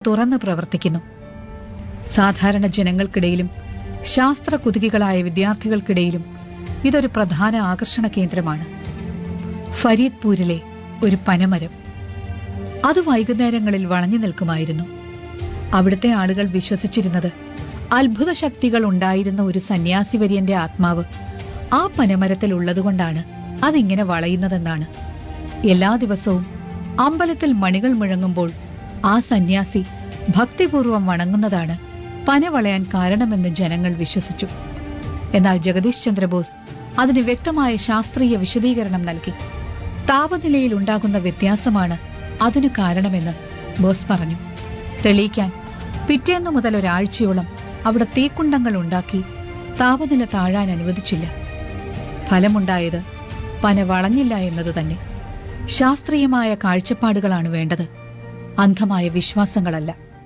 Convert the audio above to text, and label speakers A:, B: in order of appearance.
A: തുറന്ന് പ്രവർത്തിക്കുന്നു സാധാരണ ജനങ്ങൾക്കിടയിലും ശാസ്ത്ര കുതുകികളായ വിദ്യാർത്ഥികൾക്കിടയിലും ഇതൊരു പ്രധാന ആകർഷണ കേന്ദ്രമാണ് ഫരീദ്പൂരിലെ ഒരു പനമരം അത് വൈകുന്നേരങ്ങളിൽ വളഞ്ഞു നിൽക്കുമായിരുന്നു അവിടുത്തെ ആളുകൾ വിശ്വസിച്ചിരുന്നത് അത്ഭുത ശക്തികൾ ഉണ്ടായിരുന്ന ഒരു സന്യാസി വര്യന്റെ ആത്മാവ് ആ പനമരത്തിൽ ഉള്ളതുകൊണ്ടാണ് അതിങ്ങനെ വളയുന്നതെന്നാണ് എല്ലാ ദിവസവും അമ്പലത്തിൽ മണികൾ മുഴങ്ങുമ്പോൾ ആ സന്യാസി ഭക്തിപൂർവം വണങ്ങുന്നതാണ് പന വളയാൻ കാരണമെന്ന് ജനങ്ങൾ വിശ്വസിച്ചു എന്നാൽ ജഗദീഷ് ചന്ദ്രബോസ് അതിന് വ്യക്തമായ ശാസ്ത്രീയ വിശദീകരണം നൽകി താപനിലയിൽ ഉണ്ടാകുന്ന വ്യത്യാസമാണ് അതിനു കാരണമെന്ന് ബോസ് പറഞ്ഞു തെളിയിക്കാൻ പിറ്റേന്നു മുതൽ ഒരാഴ്ചയോളം അവിടെ തീക്കുണ്ടങ്ങൾ ഉണ്ടാക്കി താപനില താഴാൻ അനുവദിച്ചില്ല ഫലമുണ്ടായത് പന വളഞ്ഞില്ല എന്നത് തന്നെ ശാസ്ത്രീയമായ കാഴ്ചപ്പാടുകളാണ് വേണ്ടത് അന്ധമായ വിശ്വാസങ്ങളല്ല